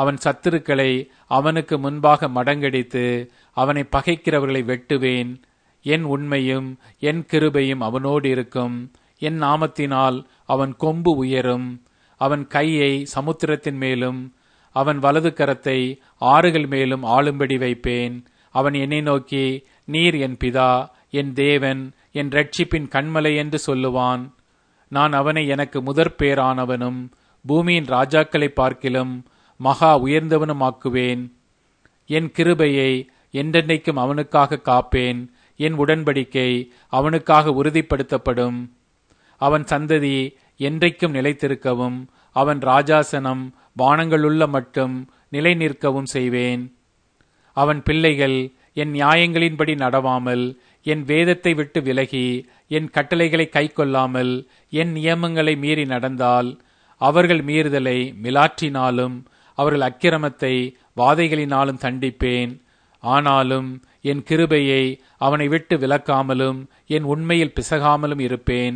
அவன் சத்துருக்களை அவனுக்கு முன்பாக மடங்கடித்து அவனை பகைக்கிறவர்களை வெட்டுவேன் என் உண்மையும் என் கிருபையும் அவனோடு இருக்கும் என் நாமத்தினால் அவன் கொம்பு உயரும் அவன் கையை சமுத்திரத்தின் மேலும் அவன் வலது கரத்தை ஆறுகள் மேலும் ஆளும்படி வைப்பேன் அவன் என்னை நோக்கி நீர் என் பிதா என் தேவன் என் ரட்சிப்பின் கண்மலை என்று சொல்லுவான் நான் அவனை எனக்கு முதற் பேரானவனும் பூமியின் ராஜாக்களை பார்க்கிலும் மகா உயர்ந்தவனுமாக்குவேன் என் கிருபையை என்றென்றைக்கும் அவனுக்காக காப்பேன் என் உடன்படிக்கை அவனுக்காக உறுதிப்படுத்தப்படும் அவன் சந்ததி என்றைக்கும் நிலைத்திருக்கவும் அவன் ராஜாசனம் வானங்களுள்ள மட்டும் நிலை நிற்கவும் செய்வேன் அவன் பிள்ளைகள் என் நியாயங்களின்படி நடவாமல் என் வேதத்தை விட்டு விலகி என் கட்டளைகளை கைக்கொள்ளாமல் என் நியமங்களை மீறி நடந்தால் அவர்கள் மீறுதலை மிலாற்றினாலும் அவர்கள் அக்கிரமத்தை வாதைகளினாலும் தண்டிப்பேன் ஆனாலும் என் கிருபையை அவனை விட்டு விலக்காமலும் என் உண்மையில் பிசகாமலும் இருப்பேன்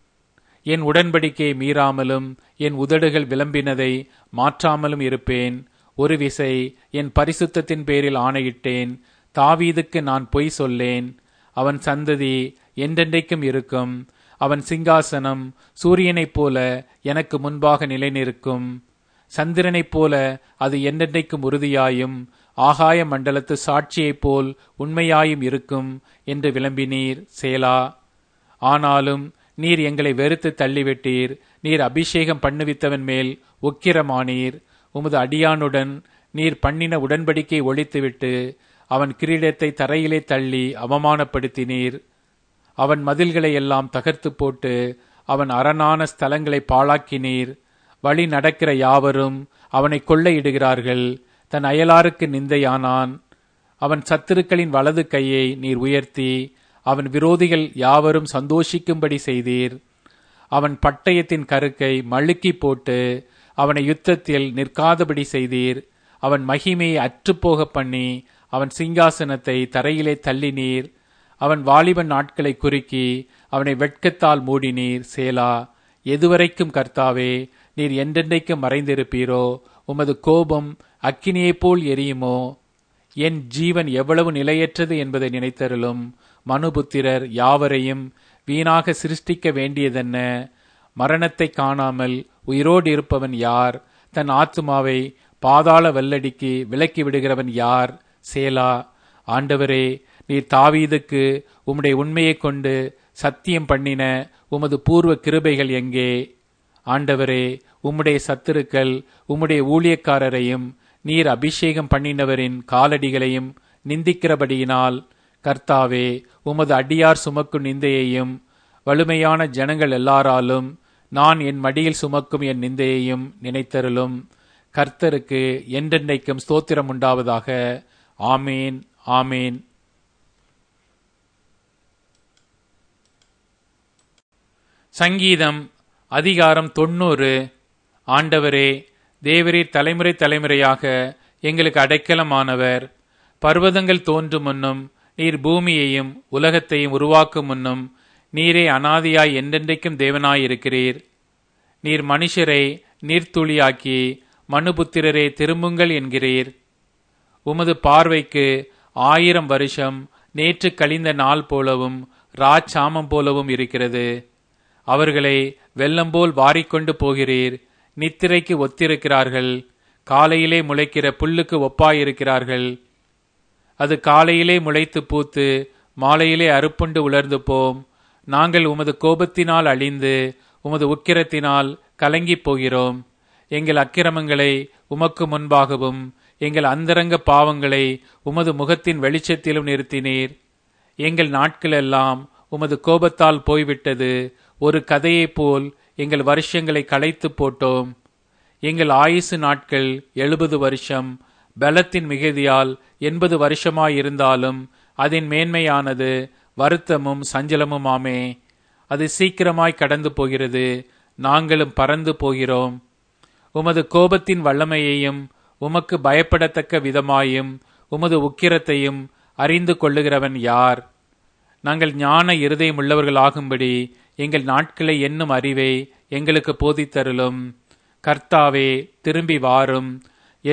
என் உடன்படிக்கையை மீறாமலும் என் உதடுகள் விளம்பினதை மாற்றாமலும் இருப்பேன் ஒரு விசை என் பரிசுத்தத்தின் பேரில் ஆணையிட்டேன் தாவீதுக்கு நான் பொய் சொல்லேன் அவன் சந்ததி என்றென்றைக்கும் இருக்கும் அவன் சிங்காசனம் சூரியனைப் போல எனக்கு முன்பாக நிலைநிற்கும் சந்திரனைப் போல அது என்றென்றைக்கும் உறுதியாயும் ஆகாய மண்டலத்து சாட்சியைப் போல் உண்மையாயும் இருக்கும் என்று விளம்பினீர் சேலா ஆனாலும் நீர் எங்களை வெறுத்து தள்ளிவிட்டீர் நீர் அபிஷேகம் பண்ணுவித்தவன் மேல் உக்கிரமானீர் உமது அடியானுடன் நீர் பண்ணின உடன்படிக்கை ஒழித்துவிட்டு அவன் கிரீடத்தை தரையிலே தள்ளி அவமானப்படுத்தினீர் அவன் மதில்களை எல்லாம் தகர்த்து போட்டு அவன் அரணான ஸ்தலங்களை பாழாக்கினீர் வழி நடக்கிற யாவரும் அவனை கொள்ளையிடுகிறார்கள் தன் அயலாருக்கு நிந்தையானான் அவன் சத்துருக்களின் வலது கையை நீர் உயர்த்தி அவன் விரோதிகள் யாவரும் சந்தோஷிக்கும்படி செய்தீர் அவன் பட்டயத்தின் கருக்கை மழுக்கி போட்டு அவனை யுத்தத்தில் நிற்காதபடி செய்தீர் அவன் மகிமையை அற்றுப்போக பண்ணி அவன் சிங்காசனத்தை தரையிலே தள்ளினீர் அவன் வாலிபன் நாட்களை குறுக்கி அவனை வெட்கத்தால் மூடினீர் சேலா எதுவரைக்கும் கர்த்தாவே நீர் என்றென்றைக்கும் மறைந்திருப்பீரோ உமது கோபம் அக்கினியைப் போல் எரியுமோ என் ஜீவன் எவ்வளவு நிலையற்றது என்பதை நினைத்தருளும் மனுபுத்திரர் யாவரையும் வீணாக சிருஷ்டிக்க வேண்டியதென்ன மரணத்தை காணாமல் உயிரோடு இருப்பவன் யார் தன் ஆத்துமாவை பாதாள வெள்ளடிக்கு விலக்கி விடுகிறவன் யார் சேலா ஆண்டவரே நீர் தாவீதுக்கு உம்முடைய உண்மையைக் கொண்டு சத்தியம் பண்ணின உமது பூர்வ கிருபைகள் எங்கே ஆண்டவரே உம்முடைய சத்துருக்கள் உம்முடைய ஊழியக்காரரையும் நீர் அபிஷேகம் பண்ணினவரின் காலடிகளையும் நிந்திக்கிறபடியினால் கர்த்தாவே உமது அடியார் சுமக்கும் நிந்தையையும் வலிமையான ஜனங்கள் எல்லாராலும் நான் என் மடியில் சுமக்கும் என் நிந்தையையும் நினைத்தருளும் கர்த்தருக்கு என்றென்றைக்கும் ஸ்தோத்திரம் உண்டாவதாக ஆமேன் ஆமேன் சங்கீதம் அதிகாரம் தொண்ணூறு ஆண்டவரே தேவரீர் தலைமுறை தலைமுறையாக எங்களுக்கு அடைக்கலமானவர் பர்வதங்கள் தோன்றும் முன்னும் நீர் பூமியையும் உலகத்தையும் உருவாக்கும் முன்னும் நீரே அனாதியாய் என்றென்றைக்கும் தேவனாயிருக்கிறீர் நீர் மனுஷரை நீர்த்துளியாக்கி மனுபுத்திரரே திரும்புங்கள் என்கிறீர் உமது பார்வைக்கு ஆயிரம் வருஷம் நேற்று கழிந்த நாள் போலவும் ராச்சாமம் போலவும் இருக்கிறது அவர்களை வெள்ளம் போல் வாரிக்கொண்டு போகிறீர் நித்திரைக்கு ஒத்திருக்கிறார்கள் காலையிலே முளைக்கிற புல்லுக்கு ஒப்பாயிருக்கிறார்கள் அது காலையிலே முளைத்து பூத்து மாலையிலே அறுப்புண்டு உலர்ந்து போம் நாங்கள் உமது கோபத்தினால் அழிந்து உமது உக்கிரத்தினால் கலங்கிப் போகிறோம் எங்கள் அக்கிரமங்களை உமக்கு முன்பாகவும் எங்கள் அந்தரங்க பாவங்களை உமது முகத்தின் வெளிச்சத்திலும் நிறுத்தினீர் எங்கள் நாட்களெல்லாம் உமது கோபத்தால் போய்விட்டது ஒரு கதையைப் போல் எங்கள் வருஷங்களை களைத்து போட்டோம் எங்கள் ஆயுசு நாட்கள் எழுபது வருஷம் பலத்தின் மிகுதியால் எண்பது வருஷமாயிருந்தாலும் அதன் மேன்மையானது வருத்தமும் சஞ்சலமுமாமே அது சீக்கிரமாய் கடந்து போகிறது நாங்களும் பறந்து போகிறோம் உமது கோபத்தின் வல்லமையையும் உமக்கு பயப்படத்தக்க விதமாயும் உமது உக்கிரத்தையும் அறிந்து கொள்ளுகிறவன் யார் நாங்கள் ஞான இருதயம் உள்ளவர்களாகும்படி எங்கள் நாட்களை என்னும் அறிவை எங்களுக்கு போதித்தருளும் கர்த்தாவே திரும்பி வாரும்